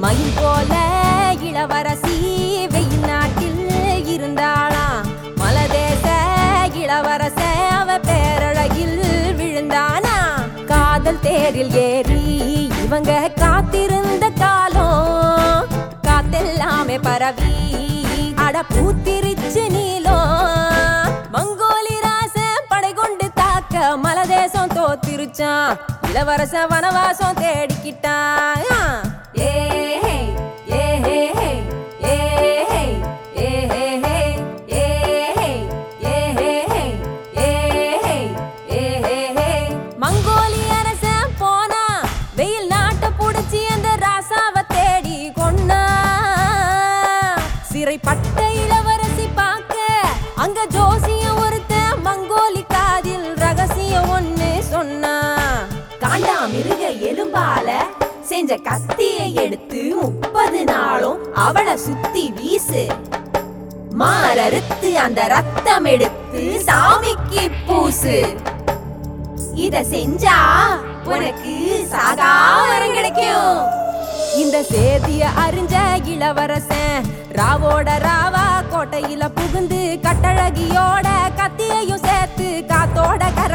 மயில் போல இளவரசி வெயில் நாட்டில் இருந்தாளாம் மலதேச இளவரச அவ பேரழகில் விழுந்தானா காதல் தேரில் ஏறி இவங்க காத்திருந்த காலம் காத்தெல்லாமே பரவி அட பூத்திருச்சு நீலம் மங்கோலி ராசன் படை கொண்டு தாக்க மலதேசம் தோத்திருச்சான் இளவரச வனவாசம் தேடிக்கிட்டான் ஏ ஹே, ஏ ஹே ஹே, ஏ ஹே, ஏ ஹே ஹே, ஏ ஹே, ஏ ஹே ஹே, ஏ ஹே, ஏ ஹே ஹே. மங்கோலி அரசன் போனா வெயில் நாட்டை புடிச்சு அந்த ராசாவை தேடி கொண்டா சிறைப்பட்ட இளவரசி பார்க்க அங்க ஜோசியம் ஒருத்த மங்கோலி காதில் ரகசியம் ஒண்ணு சொன்னா காண்டாமிருக எலும்பால செஞ்ச கத்தியை எடுத்து முப்பது நாளும் அவளை சுத்தி வீசு மாரறுத்து அந்த ரத்தம் எடுத்து சாமிக்கு பூசு இத செஞ்சா உனக்கு சாகா வரம் கிடைக்கும் இந்த சேதிய அறிஞ்ச இளவரசன் ராவோட ராவா கோட்டையில புகுந்து கட்டழகியோட கத்தியையும் சேர்த்து காத்தோட கர